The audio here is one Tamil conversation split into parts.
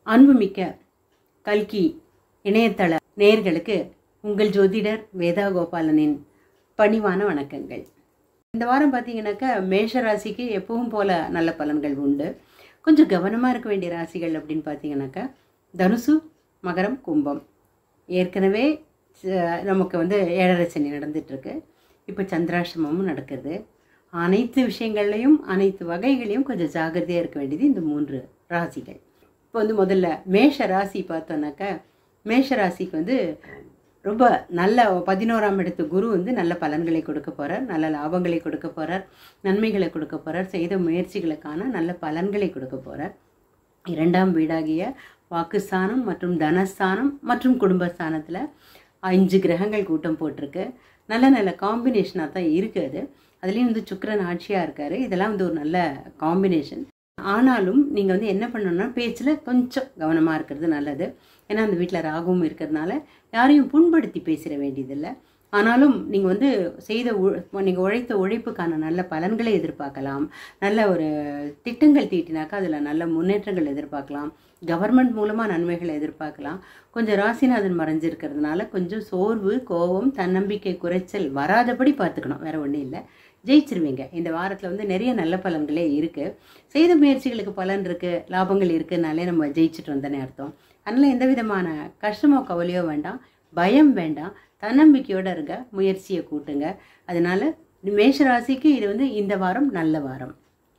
அன்புமிக்க கல்கி இணையதள நேயர்களுக்கு உங்கள் ஜோதிடர் வேதா கோபாலனின் பணிவான வணக்கங்கள் இந்த வாரம் பார்த்தீங்கன்னாக்கா மேஷ ராசிக்கு எப்பவும் போல நல்ல பலன்கள் உண்டு கொஞ்சம் கவனமாக இருக்க வேண்டிய ராசிகள் அப்படின்னு பார்த்தீங்கன்னாக்கா தனுசு மகரம் கும்பம் ஏற்கனவே ச- நமக்கு வந்து ஏழரை சனி நடந்துட்டுருக்கு இப்போ சந்திராஷ்டமமும் நடக்குது அனைத்து விஷயங்கள்லையும் அனைத்து வகைகளையும் கொஞ்சம் ஜாகிரதையாக இருக்க வேண்டியது இந்த மூன்று ராசிகள் இப்போ வந்து முதல்ல மேஷ ராசி பார்த்தோன்னாக்கா மேஷ ராசிக்கு வந்து ரொம்ப நல்ல பதினோராம் இடத்து குரு வந்து நல்ல பலன்களை கொடுக்க போகிறார் நல்ல லாபங்களை கொடுக்க போகிறார் நன்மைகளை கொடுக்க போகிறார் செய்த முயற்சிகளுக்கான நல்ல பலன்களை கொடுக்க போகிறார் இரண்டாம் வீடாகிய வாக்குஸ்தானம் மற்றும் தனஸ்தானம் மற்றும் குடும்பஸ்தானத்தில் அஞ்சு கிரகங்கள் கூட்டம் போட்டிருக்கு நல்ல நல்ல காம்பினேஷனாக தான் இருக்குது அது அதுலேயும் வந்து சுக்கிரன் ஆட்சியாக இருக்காரு இதெல்லாம் வந்து ஒரு நல்ல காம்பினேஷன் ஆனாலும் நீங்கள் வந்து என்ன பண்ணணும்னா பேச்சில் கொஞ்சம் கவனமாக இருக்கிறது நல்லது ஏன்னா அந்த வீட்டில் ராகுவும் இருக்கிறதுனால யாரையும் புண்படுத்தி பேசிட வேண்டியதில்லை ஆனாலும் நீங்கள் வந்து செய்த நீங்கள் உழைத்த உழைப்புக்கான நல்ல பலன்களை எதிர்பார்க்கலாம் நல்ல ஒரு திட்டங்கள் தீட்டினாக்கா அதில் நல்ல முன்னேற்றங்கள் எதிர்பார்க்கலாம் கவர்மெண்ட் மூலமாக நன்மைகளை எதிர்பார்க்கலாம் கொஞ்சம் ராசிநாதன் மறைஞ்சிருக்கிறதுனால கொஞ்சம் சோர்வு கோபம் தன்னம்பிக்கை குறைச்சல் வராதபடி பார்த்துக்கணும் வேற ஒன்றும் இல்லை ஜெயிச்சிருவீங்க இந்த வாரத்தில் வந்து நிறைய நல்ல பலன்களே இருக்குது செய்த முயற்சிகளுக்கு பலன் இருக்குது லாபங்கள் இருக்குனாலே நம்ம ஜெயிச்சுட்டு வந்தனே அர்த்தம் அதனால் எந்த விதமான கஷ்டமோ கவலையோ வேண்டாம் பயம் வேண்டாம் தன்னம்பிக்கையோட இருங்க முயற்சியை கூட்டுங்க அதனால மேஷ ராசிக்கு இது வந்து இந்த வாரம் நல்ல வாரம்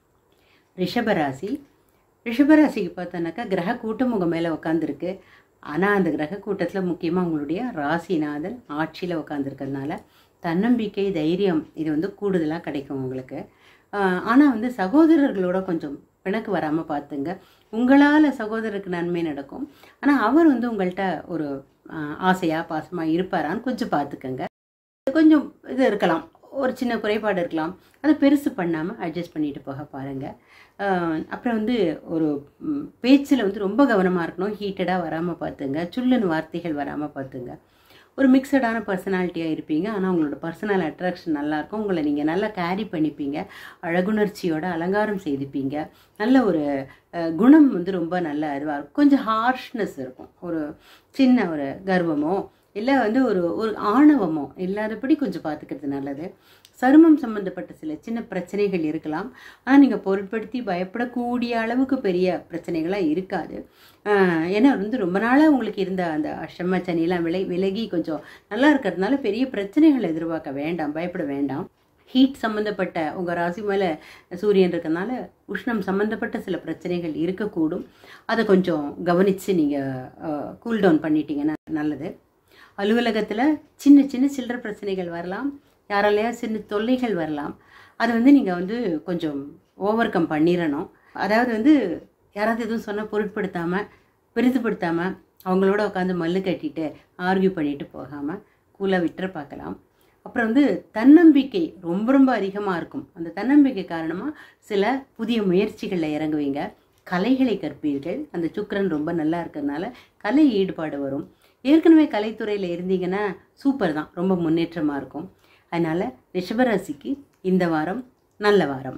ரிஷபராசி ரிஷபராசிக்கு பார்த்தோன்னாக்கா கிரக கூட்டம் உங்கள் மேலே உட்காந்துருக்கு ஆனால் அந்த கிரக கூட்டத்தில் முக்கியமாக உங்களுடைய ராசிநாதன் ஆட்சியில் உட்காந்துருக்கிறதுனால தன்னம்பிக்கை தைரியம் இது வந்து கூடுதலாக கிடைக்கும் உங்களுக்கு ஆனால் வந்து சகோதரர்களோட கொஞ்சம் பிணக்கு வராமல் பார்த்துங்க உங்களால் சகோதரருக்கு நன்மை நடக்கும் ஆனால் அவர் வந்து உங்கள்கிட்ட ஒரு ஆசையாக பாசமாக இருப்பாரான்னு கொஞ்சம் பார்த்துக்கங்க கொஞ்சம் இது இருக்கலாம் ஒரு சின்ன குறைபாடு இருக்கலாம் அதை பெருசு பண்ணாமல் அட்ஜஸ்ட் பண்ணிட்டு போக பாருங்கள் அப்புறம் வந்து ஒரு பேச்சில் வந்து ரொம்ப கவனமாக இருக்கணும் ஹீட்டடாக வராமல் பார்த்துங்க சுல்லுன்னு வார்த்தைகள் வராமல் பார்த்துங்க ஒரு மிக்சடான பர்சனாலிட்டியாக இருப்பீங்க ஆனால் உங்களோட பர்சனல் அட்ராக்ஷன் நல்லாயிருக்கும் உங்களை நீங்கள் நல்லா கேரி பண்ணிப்பீங்க அழகுணர்ச்சியோட அலங்காரம் செய்துப்பீங்க நல்ல ஒரு அஹ், குணம் வந்து ரொம்ப நல்ல இதுவாக இருக்கும் கொஞ்சம் ஹார்ஷ்னஸ் இருக்கும் ஒரு சின்ன ஒரு கர்வமோ இல்லை வந்து ஒரு ஒரு ஆணவமோ இல்லாதபடி கொஞ்சம் பார்த்துக்கிறது நல்லது சருமம் சம்மந்தப்பட்ட சில சின்ன பிரச்சனைகள் இருக்கலாம் ஆனால் நீங்கள் பொருட்படுத்தி பயப்படக்கூடிய அளவுக்கு பெரிய பிரச்சனைகளாக இருக்காது ஆஹ் ஏன்னா வந்து ரொம்ப நாளாக உங்களுக்கு இருந்த அந்த அஷ்டம சனியெல்லாம் விலை விலகி கொஞ்சம் நல்லா இருக்கிறதுனால பெரிய பிரச்சனைகள் எதிர்பார்க்க வேண்டாம் பயப்பட வேண்டாம் ஹீட் சம்மந்தப்பட்ட உங்கள் ராசி மேலே சூரியன் இருக்கறனால உஷ்ணம் சம்மந்தப்பட்ட சில பிரச்சனைகள் இருக்கக்கூடும் அதை கொஞ்சம் கவனித்து நீங்கள் கூல் டவுன் பண்ணிட்டீங்கன்னா நல்லது அலுவலகத்தில் சின்ன சின்ன சில்லற பிரச்சனைகள் வரலாம் யாராலையா சின்ன தொல்லைகள் வரலாம் அது வந்து நீங்கள் வந்து கொஞ்சம் ஓவர் கம் பண்ணிடணும் அதாவது வந்து யாராவது எதுவும் சொன்னால் பொருட்படுத்தாமல் பெரிதுபடுத்தாமல் அவங்களோட உட்காந்து மல்லு கட்டிட்டு ஆர்கியூ பண்ணிட்டு போகாமல் கூலாக விட்டுற பார்க்கலாம் அப்புறம் வந்து தன்னம்பிக்கை ரொம்ப ரொம்ப அதிகமாக இருக்கும் அந்த தன்னம்பிக்கை காரணமாக சில புதிய முயற்சிகளில் இறங்குவீங்க கலைகளை கற்பீர்கள் அந்த சுக்கிரன் ரொம்ப நல்லா இருக்கிறதுனால கலை ஈடுபாடு வரும் ஏற்கனவே கலைத்துறையில் இருந்தீங்கன்னா சூப்பர் தான் ரொம்ப முன்னேற்றமாக இருக்கும் அதனால் ரிஷபராசிக்கு இந்த வாரம் நல்ல வாரம்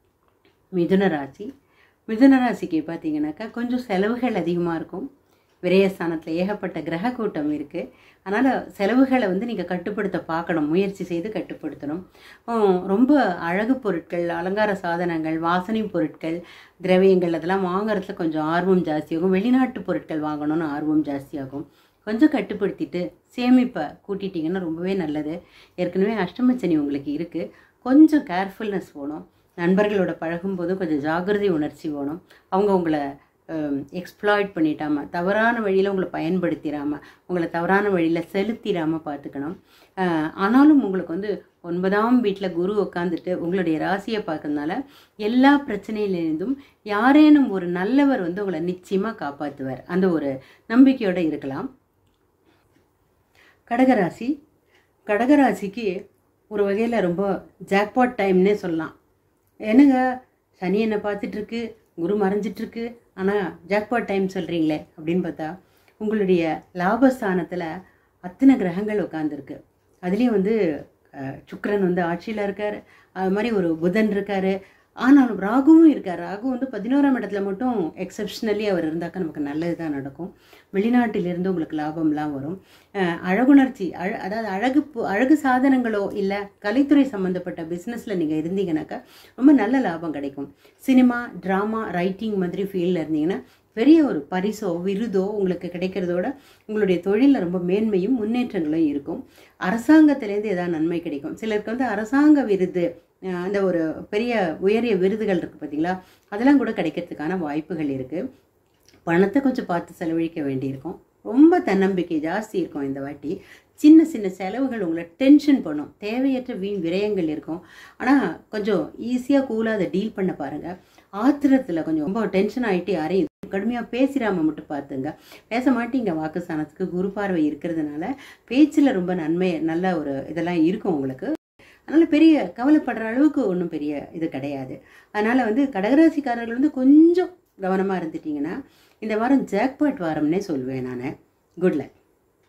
மிதுன ராசி மிதுன ராசிக்கு பார்த்தீங்கன்னாக்கா கொஞ்சம் செலவுகள் அதிகமாக இருக்கும் விரயஸ்தானத்தில் ஏகப்பட்ட கிரக கூட்டம் இருக்குது அதனால் செலவுகளை வந்து நீங்கள் கட்டுப்படுத்த பார்க்கணும் முயற்சி செய்து கட்டுப்படுத்தணும் உம், ரொம்ப அழகு பொருட்கள் அலங்கார சாதனங்கள் வாசனை பொருட்கள் திரவியங்கள் அதெல்லாம் வாங்குறதுல கொஞ்சம் ஆர்வம் ஜாஸ்தியாகும் வெளிநாட்டு பொருட்கள் வாங்கணும்னு ஆர்வம் ஜாஸ்தியாகும் கொஞ்சம் கட்டுப்படுத்திட்டு சேமிப்பை கூட்டிட்டிங்கன்னா ரொம்பவே நல்லது ஏற்கனவே அஷ்டமச்சனி உங்களுக்கு இருக்குது கொஞ்சம் கேர்ஃபுல்னஸ் வேணும் நண்பர்களோட பழகும்போது கொஞ்சம் ஜாகிரதை உணர்ச்சி வேணும் அவங்க உங்களை எக்ஸ்ப்ளாய்ட் பண்ணிட்டாம தவறான வழியில் உங்களை பயன்படுத்திடாம உங்களை தவறான வழியில் செலுத்திடாம பார்த்துக்கணும் அஹ், ஆனாலும் உங்களுக்கு வந்து ஒன்பதாம் வீட்டில் குரு உட்காந்துட்டு உங்களுடைய ராசியை பார்க்கறதுனால எல்லா பிரச்சனையிலிருந்தும் யாரேனும் ஒரு நல்லவர் வந்து உங்களை நிச்சயமாக காப்பாற்றுவார் அந்த ஒரு நம்பிக்கையோடு இருக்கலாம் கடகராசி கடகராசிக்கு ஒரு வகையில் ரொம்ப ஜாக்பாட் டைம்னே சொல்லலாம் என்னங்க சனி என்னை பார்த்துட்ருக்கு குரு மறைஞ்சிட்ருக்கு ஆனால் ஜாக்பாட் டைம் சொல்கிறீங்களே அப்படின்னு பார்த்தா உங்களுடைய லாபஸ்தானத்தில் அத்தனை கிரகங்கள் உட்காந்துருக்கு அதுலேயும் வந்து அஹ், சுக்கிரன் வந்து ஆட்சியில் இருக்கார் அது மாதிரி ஒரு புதன் இருக்கார் ஆனாலும் ராகுவும் இருக்கார் ராகு வந்து பதினோராம் இடத்துல மட்டும் எக்ஸப்ஷனலி அவர் இருந்தாக்கா நமக்கு நல்லது தான் நடக்கும் வெளிநாட்டிலிருந்து உங்களுக்கு லாபம்லாம் வரும் அஹ் அழகுணர்ச்சி அழ அதாவது அழகு பு- அழகு சாதனங்களோ இல்லை கலைத்துறை சம்மந்தப்பட்ட பிஸ்னஸில் நீங்கள் இருந்தீங்கன்னாக்கா ரொம்ப நல்ல லாபம் கிடைக்கும் சினிமா ட்ராமா ரைட்டிங் மாதிரி ஃபீல்டில் இருந்தீங்கன்னா பெரிய ஒரு பரிசோ விருதோ உங்களுக்கு கிடைக்கிறதோட உங்களுடைய தொழிலில் ரொம்ப மேன்மையும் முன்னேற்றங்களும் இருக்கும் அரசாங்கத்திலேருந்து ஏதாவது நன்மை கிடைக்கும் சிலருக்கு வந்து அரசாங்க விருது அஹ் அந்த ஒரு பெரிய உயரிய விருதுகள் இருக்குது பார்த்தீங்களா அதெல்லாம் கூட கிடைக்கிறதுக்கான வாய்ப்புகள் இருக்குது பணத்தை கொஞ்சம் பார்த்து செலவழிக்க வேண்டியிருக்கும் ரொம்ப தன்னம்பிக்கை ஜாஸ்தி இருக்கும் இந்த வாட்டி சின்ன சின்ன செலவுகள் உங்களை டென்ஷன் பண்ணும் தேவையற்ற வீண் விரயங்கள் இருக்கும் ஆனால் கொஞ்சம் ஈஸியாக கூலாக அதை டீல் பண்ண பாருங்கள் ஆத்திரத்தில் கொஞ்சம் ரொம்ப டென்ஷன் ஆகிட்டு யாரையும் கடுமையாக பேசிடாம மட்டும் பார்த்துங்க பேச மாட்டீங்க வாக்குஸ்தானத்துக்கு குரு பார்வை இருக்கிறதுனால பேச்சில் ரொம்ப நன்மை நல்ல ஒரு இதெல்லாம் இருக்கும் உங்களுக்கு அதனால் பெரிய கவலைப்படுற அளவுக்கு ஒன்றும் பெரிய இது கிடையாது அதனால் வந்து கடகராசிக்காரர்கள் வந்து கொஞ்சம் கவனமாக இருந்துட்டீங்கன்னா இந்த வாரம் ஜாக்பாட் வாரம்னே சொல்லுவேன் நான் குட் லக்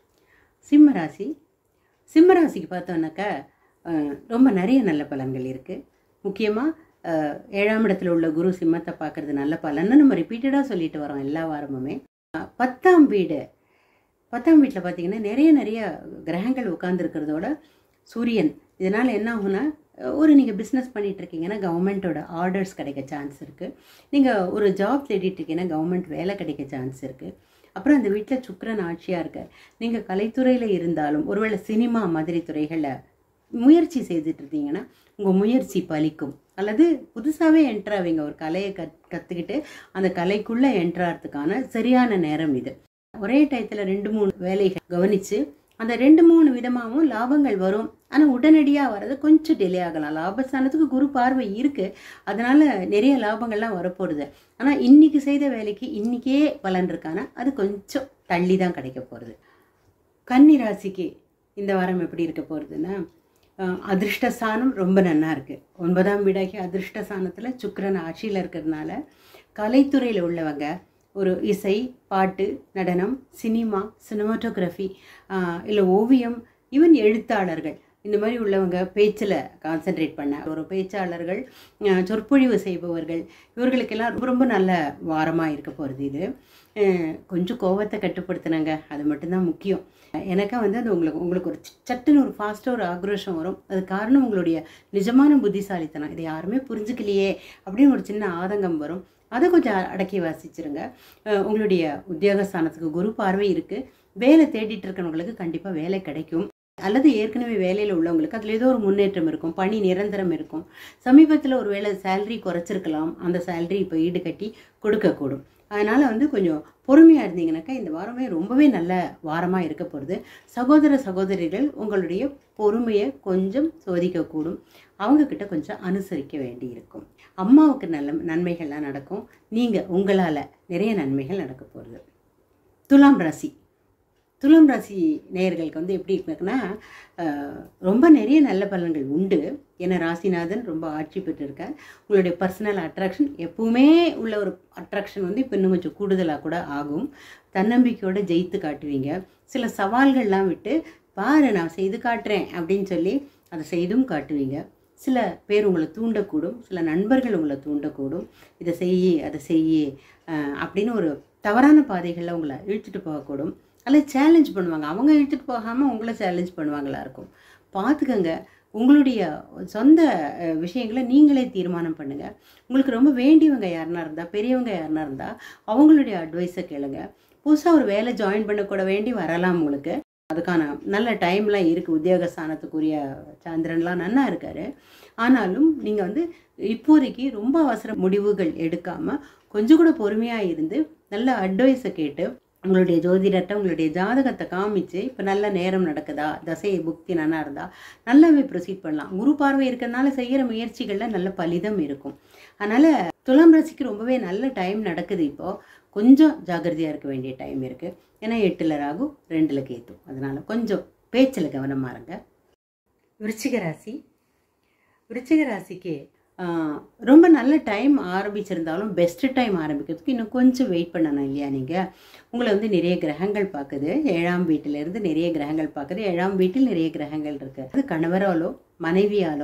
சிம்ம ராசி சிம்ம ராசிக்கு பார்த்தோன்னாக்கா அஹ், ரொம்ப நிறைய நல்ல பலன்கள் இருக்குது முக்கியமாக ஏழாம் இடத்துல உள்ள குரு சிம்மத்தை பார்க்கறது நல்ல பலன்னு நம்ம ரிப்பீட்டடாக சொல்லிட்டு வரோம் எல்லா வாரமுமே அஹ், பத்தாம் வீடு பத்தாம் வீட்டில் பார்த்தீங்கன்னா நிறைய நிறைய கிரகங்கள் உட்கார்ந்துருக்கிறதோட சூரியன் இதனால் என்ன ஆகும்னா அஹ், ஒரு நீங்கள் பிஸ்னஸ் பண்ணிட்டு இருக்கீங்கன்னா கவர்மெண்ட்டோட ஆர்டர்ஸ் கிடைக்க சான்ஸ் இருக்குது நீங்கள் ஒரு ஜாப் தேடிட்டு இருக்கீங்கன்னா கவர்மெண்ட் வேலை கிடைக்க சான்ஸ் இருக்குது அப்புறம் அந்த வீட்டில் சுக்கிரன் ஆட்சியாக இருக்கார் நீங்கள் கலைத்துறையில் இருந்தாலும் ஒருவேளை சினிமா மாதிரி துறைகளில் முயற்சி செய்துட்டு இருந்தீங்கன்னா உங்கள் முயற்சி பலிக்கும் அல்லது புதுசாகவே என்ட்ரு ஆவீங்க ஒரு கலையை கத் கற்றுக்கிட்டு அந்த கலைக்குள்ளே என்ட்ராகிறதுக்கான சரியான நேரம் இது ஒரே டயத்தில் ரெண்டு மூணு வேலைகள் கவனித்து அந்த ரெண்டு மூணு விதமாகவும் லாபங்கள் வரும் ஆனால் உடனடியாக வர்றது கொஞ்சம் டிலே ஆகலாம் லாபஸ்தானத்துக்கு குரு பார்வை இருக்குது அதனால் நிறைய லாபங்கள்லாம் வரப்போகுது ஆனால் இன்னைக்கு செய்த வேலைக்கு இன்றைக்கே பலன் இருக்கானா அது கொஞ்சம் தள்ளி தான் கிடைக்க போகிறது கன்னி ராசிக்கு இந்த வாரம் எப்படி இருக்க போகிறதுன்னா அதிர்ஷ்டஸ்தானம் ரொம்ப நன்னா இருக்குது ஒன்பதாம் வீடாகி அதிர்ஷ்டஸ்தானத்தில் சுக்கிரன் ஆட்சியில் இருக்கிறதுனால கலைத்துறையில் உள்ளவங்க ஒரு இசை பாட்டு நடனம் சினிமா சினிமாட்டோகிராஃபி இல்லை ஓவியம் ஈவன் எழுத்தாளர்கள் இந்த மாதிரி உள்ளவங்க பேச்சில் கான்சென்ட்ரேட் பண்ண ஒரு பேச்சாளர்கள் அஹ், சொற்பொழிவு செய்பவர்கள் இவர்களுக்கெல்லாம் ரொம்ப ரொம்ப நல்ல வாரமாக இருக்க போகிறது இது அஹ், கொஞ்சம் கோவத்தை கட்டுப்படுத்தினாங்க அது மட்டும்தான் முக்கியம் எனக்கா வந்து அது உங்களுக்கு உங்களுக்கு ஒரு சட்டுன்னு ஒரு ஃபாஸ்ட்டாக ஒரு ஆக்ரோஷம் வரும் அது காரணம் உங்களுடைய நிஜமான புத்திசாலித்தனம் இதை யாருமே புரிஞ்சுக்கலையே அப்படின்னு ஒரு சின்ன ஆதங்கம் வரும் அதை கொஞ்சம் அடக்கி வாசிச்சிருங்க அஹ் உங்களுடைய உத்தியோகஸ்தானத்துக்கு குரு பார்வை இருக்குது வேலை தேடிட்டு இருக்கிறவங்களுக்கு கண்டிப்பாக வேலை கிடைக்கும் அல்லது ஏற்கனவே வேலையில் உள்ளவங்களுக்கு அதில் ஏதோ ஒரு முன்னேற்றம் இருக்கும் பணி நிரந்தரம் இருக்கும் சமீபத்தில் ஒரு வேளை சேலரி குறைச்சிருக்கலாம் அந்த சேலரி இப்போ ஈடு கட்டி கொடுக்கக்கூடும் அதனால் வந்து கொஞ்சம் பொறுமையாக இருந்தீங்கன்னாக்கா இந்த வாரமே ரொம்பவே நல்ல வாரமாக இருக்க போகிறது சகோதர சகோதரிகள் உங்களுடைய பொறுமையை கொஞ்சம் சோதிக்கக்கூடும் அவங்கக்கிட்ட கொஞ்சம் அனுசரிக்க வேண்டி இருக்கும் அம்மாவுக்கு நல்ல நன்மைகள்லாம் நடக்கும் நீங்கள் உங்களால் நிறைய நன்மைகள் நடக்க போகிறது துலாம் ராசி துலாம் ராசி நேயர்களுக்கு வந்து எப்படி இருக்குன்னா அஹ், ரொம்ப நிறைய நல்ல பலன்கள் உண்டு ஏன்னா ராசிநாதன் ரொம்ப ஆட்சி பெற்றிருக்கார் உங்களுடைய பர்சனல் அட்ராக்ஷன் எப்பவுமே உள்ள ஒரு அட்ராக்ஷன் வந்து இப்போ இன்னும் கொஞ்சம் கூடுதலாக கூட ஆகும் தன்னம்பிக்கையோட ஜெயித்து காட்டுவீங்க சில சவால்கள்லாம் விட்டு பாரு நான் செய்து காட்டுறேன் அப்படின்னு சொல்லி அதை செய்தும் காட்டுவீங்க சில பேர் உங்களை தூண்டக்கூடும் சில நண்பர்கள் உங்களை தூண்டக்கூடும் இதை செய்யி அதை செய்யி அஹ், அப்படின்னு ஒரு தவறான பாதைகளில் உங்களை இழுத்துட்டு போகக்கூடும் அல்லது சேலஞ்ச் பண்ணுவாங்க அவங்க இழுத்துட்டு போகாமல் உங்களை சேலஞ்ச் பண்ணுவாங்களா இருக்கும் பார்த்துக்கங்க உங்களுடைய சொந்த அஹ், விஷயங்களை நீங்களே தீர்மானம் பண்ணுங்கள் உங்களுக்கு ரொம்ப வேண்டியவங்க யாருனா இருந்தால் பெரியவங்க யாருனா இருந்தால் அவங்களுடைய அட்வைஸை கேளுங்க புதுசாக ஒரு வேலை ஜாயின் பண்ணக்கூட வேண்டி வரலாம் உங்களுக்கு அதுக்கான நல்ல டைம்லாம் இருக்குது உத்தியோகஸ்தானத்துக்குரிய சந்திரன்லாம் நன்னா இருக்காரு ஆனாலும் நீங்கள் வந்து இப்போதைக்கு ரொம்ப அவசர முடிவுகள் எடுக்காமல் கொஞ்சம் கூட பொறுமையாக இருந்து நல்ல அட்வைஸை கேட்டு உங்களுடைய ஜோதிடர்கிட்ட உங்களுடைய ஜாதகத்தை காமிச்சு இப்போ நல்ல நேரம் நடக்குதா தசை புக்தி நல்லா இருந்தா நல்லாவே ப்ரொசீட் பண்ணலாம் குரு பார்வை இருக்கிறதுனால செய்கிற முயற்சிகளில் நல்ல பலிதம் இருக்கும் அதனால் துலாம் ராசிக்கு ரொம்பவே நல்ல டைம் நடக்குது இப்போது கொஞ்சம் ஜாக்கிரதையாக இருக்க வேண்டிய டைம் இருக்குது ஏன்னா எட்டில் ராகு ரெண்டில் கேத்து அதனால் கொஞ்சம் பேச்சில் கவனமாக இருங்க விருச்சிக ராசி விருச்சிக ராசிக்கு ஆஹ், ரொம்ப நல்ல டைம் ஆரம்பிச்சிருந்தாலும் பெஸ்ட்டு டைம் ஆரம்பிக்கிறதுக்கு இன்னும் கொஞ்சம் வெயிட் பண்ணணும் இல்லையா நீங்கள் உங்களை வந்து நிறைய கிரகங்கள் பார்க்குது ஏழாம் வீட்டிலேருந்து நிறைய கிரகங்கள் பார்க்குது ஏழாம் வீட்டில் நிறைய கிரகங்கள் இருக்குது அது கணவராலோ மனைவியாலோ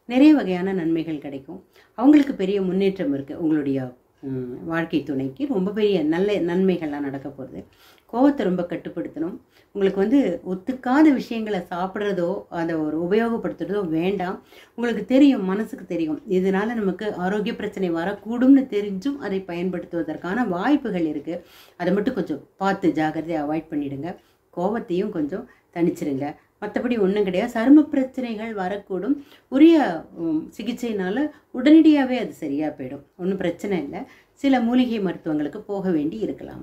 நிறைய வகையான நன்மைகள் கிடைக்கும் அவங்களுக்கு பெரிய முன்னேற்றம் இருக்குது உங்களுடைய ம், வாழ்க்கை துணைக்கு ரொம்ப பெரிய நல்ல நன்மைகள்லாம் நடக்க போகுது கோவத்தை ரொம்ப கட்டுப்படுத்தணும் உங்களுக்கு வந்து ஒத்துக்காத விஷயங்களை சாப்பிட்றதோ அதை ஒரு உபயோகப்படுத்துறதோ வேண்டாம் உங்களுக்கு தெரியும் மனசுக்கு தெரியும் இதனால நமக்கு ஆரோக்கிய பிரச்சனை வரக்கூடும்னு தெரிஞ்சும் அதை பயன்படுத்துவதற்கான வாய்ப்புகள் இருக்குது அதை மட்டும் கொஞ்சம் பார்த்து ஜாகிரதையாக அவாய்ட் பண்ணிடுங்க கோவத்தையும் கொஞ்சம் தணிச்சிருங்க மற்றபடி ஒன்றும் கிடையாது சரும பிரச்சனைகள் வரக்கூடும் உரிய உம், சிகிச்சையினால உடனடியாகவே அது சரியாக போயிடும் ஒன்றும் பிரச்சனை இல்லை சில மூலிகை மருத்துவங்களுக்கு போக வேண்டி இருக்கலாம்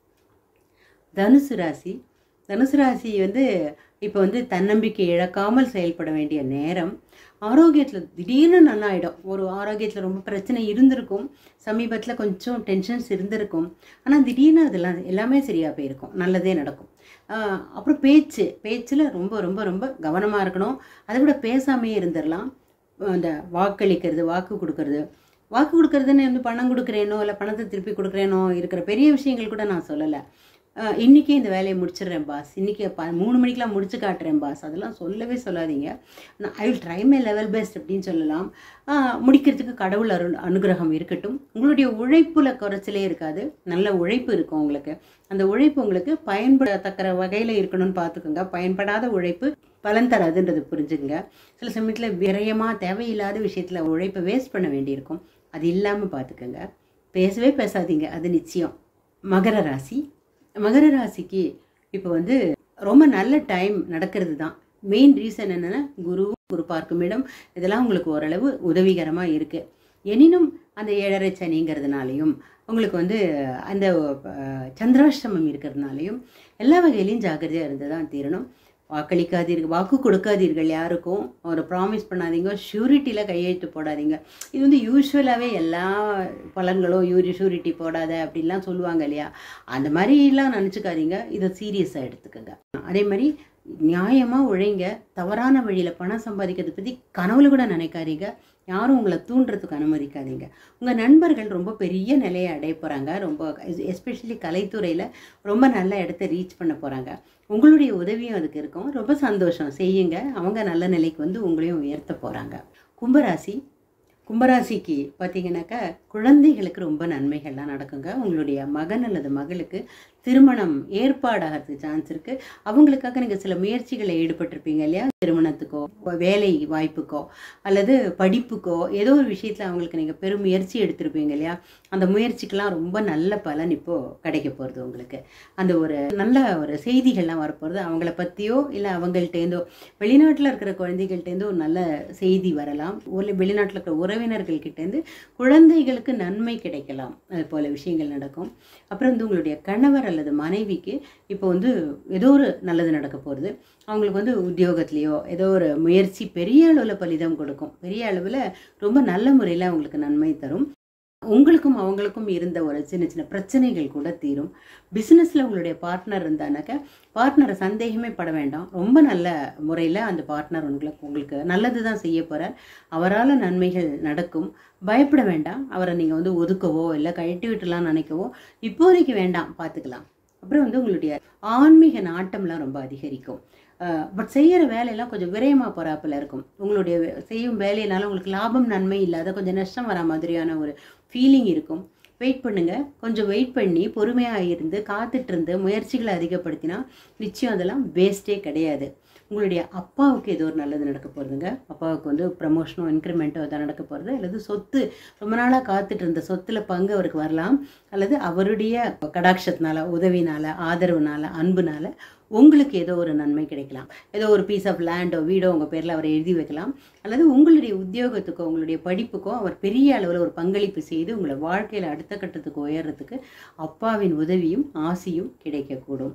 தனுசு ராசி தனுசு ராசி வந்து இப்போ வந்து தன்னம்பிக்கை இழக்காமல் செயல்பட வேண்டிய நேரம் ஆரோக்கியத்தில் திடீர்னு நல்லா ஆகிடும் ஒரு ஆரோக்கியத்தில் ரொம்ப பிரச்சனை இருந்திருக்கும் சமீபத்தில் கொஞ்சம் டென்ஷன்ஸ் இருந்திருக்கும் ஆனால் திடீர்னு அதெல்லாம் எல்லாமே சரியாக போயிருக்கும் நல்லதே நடக்கும் ஆஹ் அப்புறம் பேச்சு பேச்சில் ரொம்ப ரொம்ப ரொம்ப கவனமாக இருக்கணும் அதை விட பேசாமையே இருந்துடலாம் அந்த வாக்களிக்கிறது வாக்கு கொடுக்கறது வாக்கு கொடுக்கறதுன்னு வந்து பணம் கொடுக்குறேனோ இல்லை பணத்தை திருப்பி கொடுக்குறேனோ இருக்கிற பெரிய விஷயங்கள் கூட நான் சொல்லலை அஹ் இன்னைக்கே இந்த வேலையை முடிச்சிடுறேன் பாஸ் இன்னைக்கு ப மூணு மணிக்கெலாம் முடிச்சு காட்டுறேன் பாஸ் அதெல்லாம் சொல்லவே சொல்லாதீங்க நான் I will try my level best அப்படின்னு சொல்லலாம் அஹ் முடிக்கிறதுக்கு கடவுள் அருள் அனுகிரகம் இருக்கட்டும் உங்களுடைய உழைப்புல குறைச்சலே இருக்காது நல்ல உழைப்பு இருக்கும் உங்களுக்கு அந்த உழைப்பு உங்களுக்கு பயன்படத்தக்கிற வகையில் இருக்கணும்னு பார்த்துக்கோங்க பயன்படாத உழைப்பு பலன் தராதுன்றது புரிஞ்சுங்க சில சமயத்தில் விரயமாக தேவையில்லாத விஷயத்தில் உழைப்பை வேஸ்ட் பண்ண வேண்டியிருக்கும் அது இல்லாமல் பார்த்துக்கோங்க பேசவே பேசாதீங்க அது நிச்சயம் மகர ராசி மகர ராசிக்கு இப்போ வந்து ரொம்ப நல்ல டைம் நடக்கிறது தான் மெயின் ரீசன் என்னென்னா குரு குரு பார்க்கும் இடம் இதெல்லாம் உங்களுக்கு ஓரளவு உதவிகரமாக இருக்குது எனினும் அந்த ஏழரை சனிங்கிறதுனாலையும் உங்களுக்கு வந்து அந்த அஹ், சந்திராஷ்டமம் இருக்கிறதுனாலையும் எல்லா வகையிலையும் ஜாக்கிரதையாக இருந்து தான் தீரணும் வாக்களிக்காதீர்கள் வாக்கு கொடுக்காதீர்கள் யாருக்கும் ஒரு ப்ராமிஸ் பண்ணாதீங்க ஷூரிட்டியில் கையெழுத்து போடாதீங்க இது வந்து யூஸ்வலாகவே எல்லா பலன்களும் யூரி ஷூரிட்டி போடாத அப்படின்லாம் சொல்லுவாங்க இல்லையா அந்த மாதிரிலாம் நினச்சிக்காதீங்க இதை சீரியஸாக எடுத்துக்கோங்க அதே மாதிரி நியாயமாக உழைங்க தவறான வழியில் பணம் சம்பாதிக்கிறத பற்றி கனவுல கூட நினைக்காதீங்க யாரும் உங்களை தூண்டுறதுக்கு அனுமதிக்காதீங்க உங்கள் நண்பர்கள் ரொம்ப பெரிய நிலையை அடைய போகிறாங்க ரொம்ப எஸ்பெஷலி கலைத்துறையில் ரொம்ப நல்ல இடத்த ரீச் பண்ண போகிறாங்க உங்களுடைய உதவியும் அதுக்கு இருக்கும் ரொம்ப சந்தோஷம் செய்யுங்க அவங்க நல்ல நிலைக்கு வந்து உங்களையும் உயர்த்த போகிறாங்க கும்பராசி கும்பராசிக்கு பார்த்தீங்கன்னாக்கா குழந்தைகளுக்கு ரொம்ப நன்மைகள்லாம் நடக்குங்க உங்களுடைய மகன் அல்லது மகளுக்கு திருமணம் ஏற்பாடாகிறதுக்கு சான்ஸ் இருக்கு அவங்களுக்காக நீங்கள் சில முயற்சிகளை ஈடுபட்டிருப்பீங்க இல்லையா திருமணத்துக்கோ வேலை வாய்ப்புக்கோ அல்லது படிப்புக்கோ ஏதோ ஒரு விஷயத்தில் அவங்களுக்கு நீங்கள் பெரும் முயற்சி எடுத்திருப்பீங்க இல்லையா அந்த முயற்சிக்கெல்லாம் ரொம்ப நல்ல பலன் இப்போ கிடைக்க போகிறது உங்களுக்கு அந்த ஒரு நல்ல ஒரு செய்திகள்லாம் வரப்போகிறது அவங்கள பற்றியோ இல்லை அவங்கள்ட்டேருந்தோ வெளிநாட்டில் இருக்கிற குழந்தைகள்ட்டேருந்து ஒரு நல்ல செய்தி வரலாம் ஒரு வெளிநாட்டில் இருக்கிற உறவினர்கள் கிட்டேருந்து குழந்தைகளுக்கு நன்மை கிடைக்கலாம் அது போல விஷயங்கள் நடக்கும் அப்புறம் வந்து உங்களுடைய கணவர் அல்லது மனைவிக்கு இப்போ வந்து ஏதோ ஒரு நல்லது நடக்க போகிறது அவங்களுக்கு வந்து உத்தியோகத்துலேயோ ஏதோ ஒரு முயற்சி பெரிய அளவில் பலிதம் கொடுக்கும் பெரிய அளவில் ரொம்ப நல்ல முறையில் அவங்களுக்கு நன்மை தரும் உங்களுக்கும் அவங்களுக்கும் இருந்த ஒரு சின்ன சின்ன பிரச்சனைகள் கூட தீரும் பிஸ்னஸில் உங்களுடைய பார்ட்னர் இருந்தானாக்க பார்ட்னரை சந்தேகமே பட வேண்டாம் ரொம்ப நல்ல முறையில் அந்த பார்ட்னர் உங்களுக்கு உங்களுக்கு நல்லது தான் செய்ய போகிறார் அவரால் நன்மைகள் நடக்கும் பயப்பட வேண்டாம் அவரை நீங்கள் வந்து ஒதுக்கவோ இல்லை கழட்டி விட்டுலாம் நினைக்கவோ இப்போதைக்கு வேண்டாம் பார்த்துக்கலாம் அப்புறம் வந்து உங்களுடைய ஆன்மீக நாட்டம்லாம் ரொம்ப அதிகரிக்கும் பட் செய்கிற வேலையெல்லாம் கொஞ்சம் விரயமாக போகிறாப்புல இருக்கும் உங்களுடைய வே- செய்யும் வேலையினால உங்களுக்கு லாபம் நன்மை இல்லாத கொஞ்சம் நஷ்டம் வர மாதிரியான ஒரு ஃபீலிங் இருக்கும் வெயிட் பண்ணுங்க கொஞ்சம் வெயிட் பண்ணி பொறுமையாக இருந்து காத்துட்டு இருந்து முயற்சிகளை அதிகப்படுத்தினா நிச்சயம் அதெல்லாம் வேஸ்ட்டே கிடையாது உங்களுடைய அப்பாவுக்கு ஏதோ ஒரு நல்லது நடக்க போகிறதுங்க அப்பாவுக்கு வந்து ப்ரமோஷனோ இன்க்ரிமெண்ட்டோ தான் நடக்க போகிறது அல்லது சொத்து ரொம்ப நாளாக காத்துட்டு இருந்த சொத்துல பங்கு அவருக்கு வரலாம் அல்லது அவருடைய கடாட்சத்தினால உதவினால ஆதரவுனால அன்புனால உங்களுக்கு ஏதோ ஒரு நன்மை கிடைக்கலாம் ஏதோ ஒரு பீஸ் ஆஃப் லேண்டோ வீடோ உங்கள் பேரில் அவர் எழுதி வைக்கலாம் அல்லது உங்களுடைய உத்தியோகத்துக்கோ உங்களுடைய படிப்புக்கோ அவர் பெரிய அளவில் ஒரு பங்களிப்பு செய்து உங்களை வாழ்க்கையில் அடுத்த கட்டத்துக்கு உயர்றதுக்கு அப்பாவின் உதவியும் ஆசியும் கிடைக்கக்கூடும்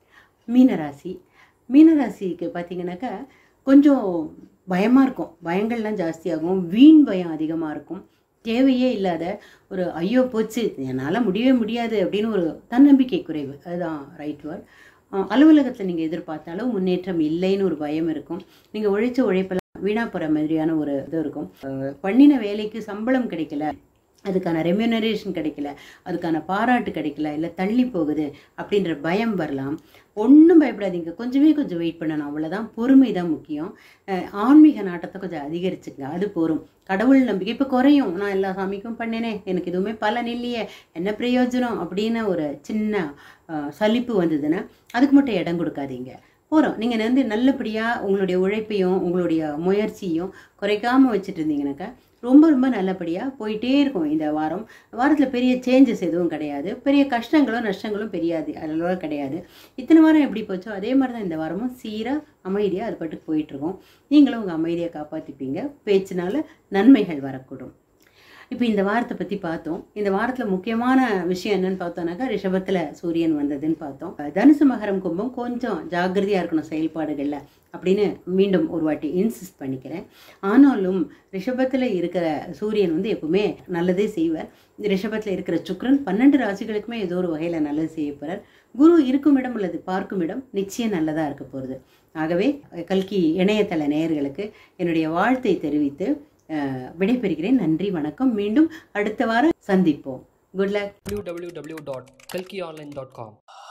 மீனராசி மீனராசிக்கு பார்த்தீங்கன்னாக்கா கொஞ்சம் பயமாக இருக்கும் பயங்கள்லாம் ஜாஸ்தியாகும் வீண் பயம் அதிகமாக இருக்கும் தேவையே இல்லாத ஒரு ஐயோ போச்சு என்னால் முடியவே முடியாது அப்படின்னு ஒரு தன்னம்பிக்கை குறைவு அதுதான் ரைட் வேர்ட் அலுவலகத்தில் நீங்கள் எதிர்பார்த்த அளவு முன்னேற்றம் இல்லைன்னு ஒரு பயம் இருக்கும் நீங்கள் உழைச்ச உழைப்பெல்லாம் வீணாக போகிற மாதிரியான ஒரு இது இருக்கும் அஹ் பண்ணின வேலைக்கு சம்பளம் கிடைக்கல அதுக்கான ரெம்யூனரேஷன் கிடைக்கல அதுக்கான பாராட்டு கிடைக்கல இல்லை தள்ளி போகுது அப்படின்ற பயம் வரலாம் ஒன்றும் பயப்படாதீங்க கொஞ்சமே கொஞ்சம் வெயிட் பண்ணணும் அவ்வளோதான் பொறுமை தான் முக்கியம் அஹ் ஆன்மீக நாட்டத்தை கொஞ்சம் அதிகரிச்சுங்க அது போரும் கடவுள் நம்பிக்கை இப்போ குறையும் நான் எல்லா சாமிக்கும் பண்ணினேன் எனக்கு எதுவுமே பலன் இல்லையே என்ன பிரயோஜனம் அப்படின்னு ஒரு சின்ன அஹ், சலிப்பு வந்ததுன்னா அதுக்கு மட்டும் இடம் கொடுக்காதீங்க போகிறோம் நீங்கள் வந்து நல்லபடியாக உங்களுடைய உழைப்பையும் உங்களுடைய முயற்சியும் குறைக்காமல் வச்சுட்டு இருந்தீங்கன்னாக்கா ரொம்ப ரொம்ப நல்லபடியாக போயிட்டே இருக்கும் இந்த வாரம் வாரத்தில் பெரிய சேஞ்சஸ் எதுவும் கிடையாது பெரிய கஷ்டங்களும் நஷ்டங்களும் பெரியாது அளவு கிடையாது இத்தனை வாரம் எப்படி போச்சோ அதே மாதிரி தான் இந்த வாரமும் சீராக அமைதியாக அது பாட்டுக்கு போயிட்டுருக்கோம் நீங்களும் உங்கள் அமைதியை காப்பாற்றிப்பீங்க பேச்சினால நன்மைகள் வரக்கூடும் இப்போ இந்த வாரத்தை பற்றி பார்த்தோம் இந்த வாரத்தில் முக்கியமான விஷயம் என்னன்னு பார்த்தோம்னாக்கா ரிஷபத்தில் சூரியன் வந்ததுன்னு பார்த்தோம் தனுசு மகரம் கும்பம் கொஞ்சம் ஜாக்கிரதையாக இருக்கணும் செயல்பாடுகளில் அப்படின்னு மீண்டும் ஒரு வாட்டி இன்சிஸ்ட் பண்ணிக்கிறேன் ஆனாலும் ரிஷபத்தில் இருக்கிற சூரியன் வந்து எப்பவுமே நல்லதே செய்வார் இந்த ரிஷபத்தில் இருக்கிற சுக்கிரன் பன்னெண்டு ராசிகளுக்குமே ஏதோ ஒரு வகையில் நல்லது செய்ய போகிறார் குரு இருக்கும் இடம் அல்லது பார்க்கும் இடம் நிச்சயம் நல்லதாக இருக்க போகிறது ஆகவே கல்கி இணையதள நேயர்களுக்கு என்னுடைய வாழ்த்தை தெரிவித்து அஹ், விடைபெறுகிறேன் நன்றி வணக்கம் மீண்டும் அடுத்த வாரம் சந்திப்போம் குட் லக் www.kalkionline.com